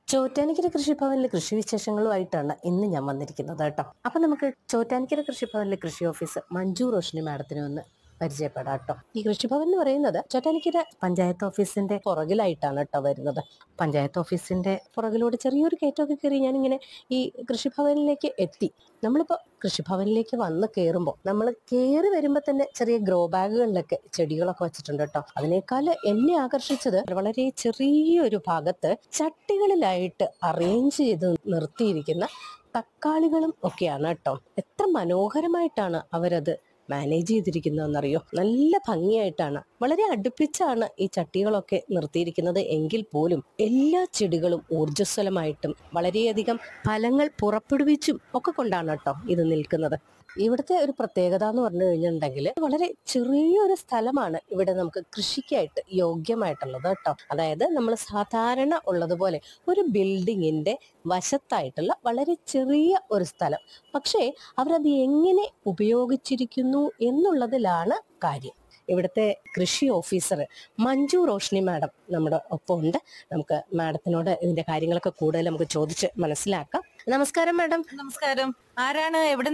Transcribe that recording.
ചോറ്റാനിക്കര കൃഷിഭവനിലെ കൃഷി വിശേഷങ്ങളുമായിട്ടാണ് ഇന്ന് ഞാൻ വന്നിരിക്കുന്നത് കേട്ടോ അപ്പൊ നമുക്ക് ചോറ്റാനിക്കര കൃഷിഭവനിലെ കൃഷി ഓഫീസർ മഞ്ജു റോഷിനി മാഡത്തിനെ ഒന്ന് പരിചയപ്പെടാം കേട്ടോ ഈ കൃഷിഭവൻ എന്ന് പറയുന്നത് ചോറ്റാനിക്കര പഞ്ചായത്ത് ഓഫീസിന്റെ പുറകിലായിട്ടാണ് കേട്ടോ വരുന്നത് പഞ്ചായത്ത് ഓഫീസിന്റെ പുറകിലൂടെ ചെറിയൊരു കയറ്റമൊക്കെ കയറി ഞാനിങ്ങനെ ഈ കൃഷിഭവനിലേക്ക് എത്തി നമ്മളിപ്പോൾ കൃഷിഭവനിലേക്ക് വന്ന് കയറുമ്പോൾ നമ്മൾ കയറി വരുമ്പോൾ തന്നെ ചെറിയ ഗ്രോ ബാഗുകളിലൊക്കെ ചെടികളൊക്കെ വെച്ചിട്ടുണ്ട് കേട്ടോ അതിനേക്കാൾ എന്നെ ആകർഷിച്ചത് വളരെ ചെറിയൊരു ഭാഗത്ത് ചട്ടികളിലായിട്ട് അറേഞ്ച് ചെയ്ത് നിർത്തിയിരിക്കുന്ന തക്കാളികളും ഒക്കെയാണ് കേട്ടോ എത്ര മനോഹരമായിട്ടാണ് അവരത് മാനേജ് ചെയ്തിരിക്കുന്നതെന്നറിയോ നല്ല ഭംഗിയായിട്ടാണ് വളരെ അടുപ്പിച്ചാണ് ഈ ചട്ടികളൊക്കെ നിർത്തിയിരിക്കുന്നത് എങ്കിൽ പോലും എല്ലാ ചെടികളും ഊർജ്ജസ്വലമായിട്ടും വളരെയധികം ഫലങ്ങൾ പുറപ്പെടുവിച്ചും ഒക്കെ കൊണ്ടാണ് കേട്ടോ ഇത് നിൽക്കുന്നത് ഇവിടുത്തെ ഒരു പ്രത്യേകത എന്ന് പറഞ്ഞു കഴിഞ്ഞിട്ടുണ്ടെങ്കിൽ വളരെ ചെറിയൊരു സ്ഥലമാണ് ഇവിടെ നമുക്ക് കൃഷിക്കായിട്ട് യോഗ്യമായിട്ടുള്ളത് കേട്ടോ അതായത് നമ്മൾ സാധാരണ ഉള്ളതുപോലെ ഒരു ബിൽഡിങ്ങിന്റെ വശത്തായിട്ടുള്ള വളരെ ചെറിയ ഒരു സ്ഥലം പക്ഷേ അവരത് എങ്ങനെ ഉപയോഗിച്ചിരിക്കുന്നു എന്നുള്ളതിലാണ് കാര്യം ഇവിടുത്തെ കൃഷി ഓഫീസർ മഞ്ജു റോഷ്നി മാഡം നമ്മുടെ ഒപ്പം ഉണ്ട് നമുക്ക് മാഡത്തിനോട് ഇതിന്റെ കാര്യങ്ങളൊക്കെ കൂടുതൽ നമുക്ക് ചോദിച്ച് മനസ്സിലാക്കാം നമസ്കാരം മാഡം നമസ്കാരം ആരാണ് എവിടെ